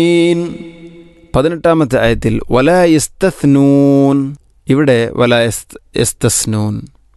പതിനെട്ടാമത്തെ ആയത്തിൽ വല യസ്തസ്നൂൻ ഇവിടെ വല യസ്തസ്നൂൻ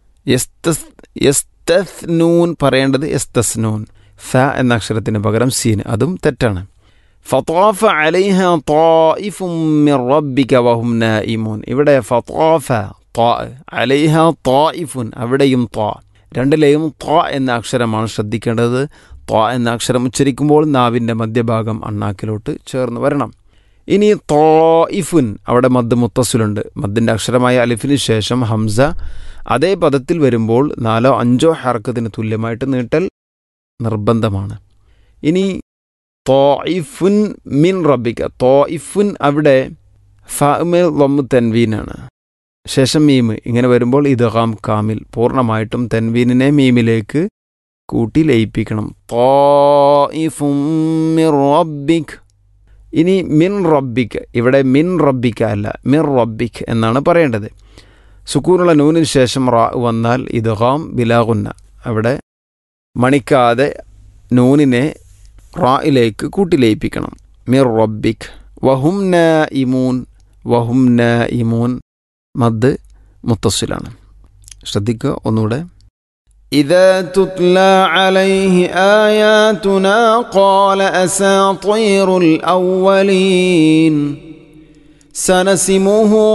യസ്തസ്നൂൻ പറയേണ്ടത് യസ്തസ്നൂൻ ഫ എന്ന അക്ഷരത്തിന് പകരം സീൻ അതും തെറ്റാണ് ഫത്താഫ അലൈഹ طائف من ربك وهم نائمون ഇവിടെ ഫത്താഫ ത്വാ അലൈഹ طائفun അവിടെയും ത്വാ രണ്ടിലെയും ത്വാ എന്ന അക്ഷരമാണ് ശ്രദ്ധിക്കേണ്ടത് ത്വാ എന്ന അക്ഷരം ഉച്ചരിക്കുമ്പോൾ നാവിൻ്റെ മധ്യഭാഗം അണ്ണാക്കിലോട്ട് ചേർന്ന് വരണം ഇനി തോയിഫുൻ അവിടെ മദ് മുത്തസുലുണ്ട് മദ്ദിൻ്റെ അക്ഷരമായ അലിഫിന് ശേഷം ഹംസ അതേ പദത്തിൽ വരുമ്പോൾ നാലോ അഞ്ചോ ഹർക്കത്തിന് തുല്യമായിട്ട് നീട്ടൽ നിർബന്ധമാണ് ഇനി തോയിഫുൻ മിൻ റബിക്ക തോയിഫുൻ അവിടെ ഫമിൽ ലൊമ്മ് തെൻവീനാണ് ശേഷം മീം ഇങ്ങനെ വരുമ്പോൾ ഇദ്ഗാം കാമിൽ പൂർണ്ണമായിട്ടും തെൻവീനിനെ മീമിലേക്ക് കൂട്ടി ലയിപ്പിക്കണം തോയിഫും മിൻ റബ്ബിക് ഇനി മിൻ റബ്ബിക്ക് ഇവിടെ മിൻ റബ്ബിക്ക അല്ല മിൻ റബ്ബിക് എന്നാണ് പറയേണ്ടത് സുക്കൂനുള്ള നൂനിന് ശേഷം റാ വന്നാൽ ഇദ്ഗാം ബിലാഗുന്ന അവിടെ മണിക്കാതെ നൂനിനെ റായിലേക്ക് കൂട്ടി ലയിപ്പിക്കണം മിർ റബ്ബിക് വഹും ന ഇമൂൻ വഹും ന ഇമൂൻ മദ് മുത്തസ്സിലാണ് ശ്രദ്ധിക്കുക ഒന്നുകൂടെ إذا تتلى عليه آياتنا قال أساطير الأولين سنسمه